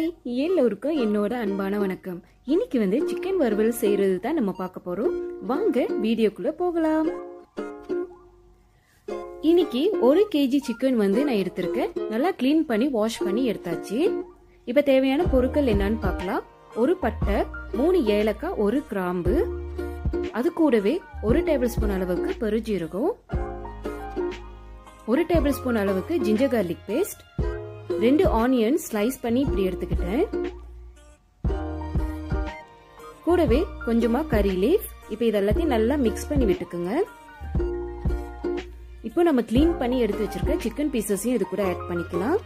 hi எல்லோருக்கும் என்னோட அன்பான வணக்கம் இன்னைக்கு வந்து சிக்கன் வறுவல் செய்யறது தான் நம்ம பார்க்க போறோம் வாங்க வீடியோக்குள்ள போகலாம் இன்னைக்கு ஒரு கேஜி சிக்கன் வந்து நான் எடுத்திருக்கேன் நல்லா க்ளீன் பண்ணி வாஷ் பண்ணி எடுத்தாச்சு இப்ப தேவையான பொருட்கள் என்னன்னு பார்க்கலாம் ஒரு பட்டை மூணு ஏலக்காய் ஒரு கிராம்பு அது கூடவே ஒரு டேபிள் ஸ்பூன் அளவுக்கு பெருஜீரகம் ஒரு டேபிள் ஸ்பூன் அளவுக்கு ஜிஞ்சர் கார்லிக் பேஸ்ட் ரெண்டு ஆனியன் ஸ்லைஸ் பண்ணி இப்படி எடுத்துக்கிட்டேன் கூடவே கொஞ்சமா கறி லீஃப் இப்போ இதெல்லாத்தையும் நல்லா மிக்ஸ் பண்ணி விட்டுக்குங்க இப்போ நம்ம க்ளீன் பண்ணி எடுத்து வச்சிருக்க சிக்கன் பீசஸையும் இது கூட ஆட் பண்ணிக்கலாம்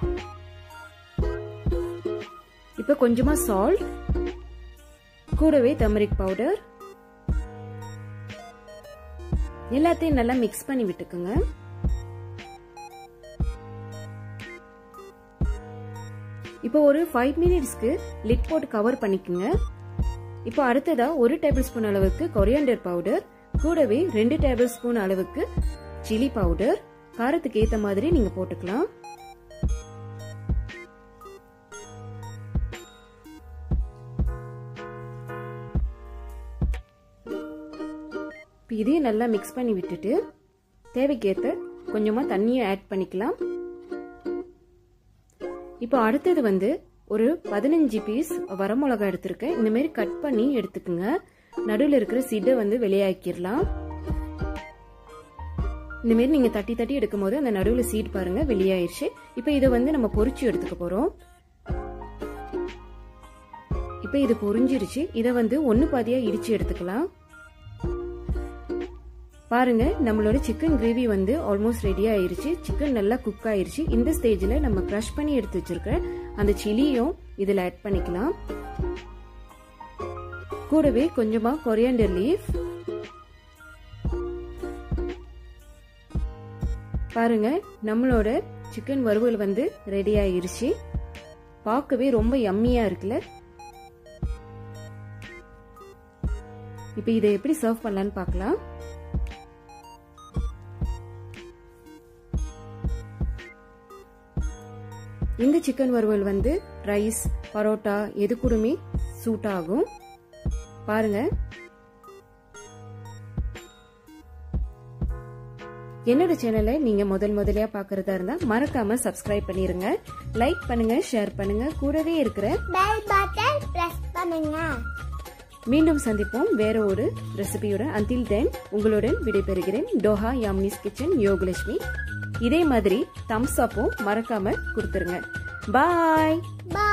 இப்போ கொஞ்சமா சால்ட் கூடவே தமரிக் பவுடர் எல்லாத்தையும் நல்லா மிக்ஸ் பண்ணி விட்டுக்குங்க இப்போ ஒரு ஃபைவ் மினிட்ஸ்க்கு லிட் போட்டு கவர் பண்ணிக்கோங்க இப்போ அடுத்ததா ஒரு டேபிள் ஸ்பூன் அளவுக்கு கொரியாண்டர் பவுடர் கூடவே ரெண்டு டேபிள் ஸ்பூன் அளவுக்கு சில்லி பவுடர் காரத்துக்கு ஏத்த மாதிரி நீங்க போட்டுக்கலாம் இதையும் நல்லா மிக்ஸ் பண்ணி விட்டுட்டு தேவைக்கேற்ற கொஞ்சமா தண்ணியை ஆட் பண்ணிக்கலாம் இப்போ அடுத்தது வந்து ஒரு பதினஞ்சு பீஸ் வரமிளகா எடுத்திருக்கேன் இந்த மாதிரி கட் பண்ணி எடுத்துக்குங்க நடுவில் இருக்கிற சிடை வந்து வெளியாக்கிடலாம் இந்த மாதிரி நீங்க தட்டி தட்டி எடுக்கும் போது அந்த நடுவில் சீட் பாருங்க வெளியாயிருச்சு இப்போ இதை வந்து நம்ம பொறிச்சு எடுத்துக்க போறோம் இப்போ இது பொறிஞ்சிருச்சு இதை வந்து ஒன்னு பாதியா இடிச்சு எடுத்துக்கலாம் பாருங்க நம்மளோட சிக்கன் கிரேவி வந்து ஆல்மோஸ்ட் ரெடி ஆயிருச்சு சிக்கன் நல்லா குக் ஆயிருச்சு இந்த ஸ்டேஜில் நம்ம க்ரஷ் பண்ணி எடுத்து வச்சிருக்க அந்த சிலியும் இதில் ஆட் பண்ணிக்கலாம் கூடவே கொஞ்சமா கொரியாண்டர் லீஃப் பாருங்க நம்மளோட சிக்கன் வறுவல் வந்து ரெடி ஆயிருச்சு பார்க்கவே ரொம்ப யம்மியா இருக்குல்ல இப்போ இதை எப்படி சர்வ் பண்ணலான்னு பார்க்கலாம் இந்த சிக்கன் வறுவல் வந்து ரைஸ் பரோட்டா எது கூடமே சூட் ஆகும் பாருங்க என்னோட சேனலை நீங்க முதல் முதலியா பாக்குறதா இருந்தா மறக்காம சப்ஸ்கிரைப் பண்ணிருங்க லைக் பண்ணுங்க ஷேர் பண்ணுங்க கூடவே இருக்கிற பெல் பட்டன் பிரஸ் பண்ணுங்க மீண்டும் சந்திப்போம் வேற ஒரு ரெசிபியுடன் அந்தில் தென் உங்களுடன் விடைபெறுகிறேன் டோஹா யாம்னிஸ் கிச்சன் யோகலட்சுமி இதே மாதிரி தம்ஸ் அப்பும் மறக்காம கொடுத்துருங்க பாய் பை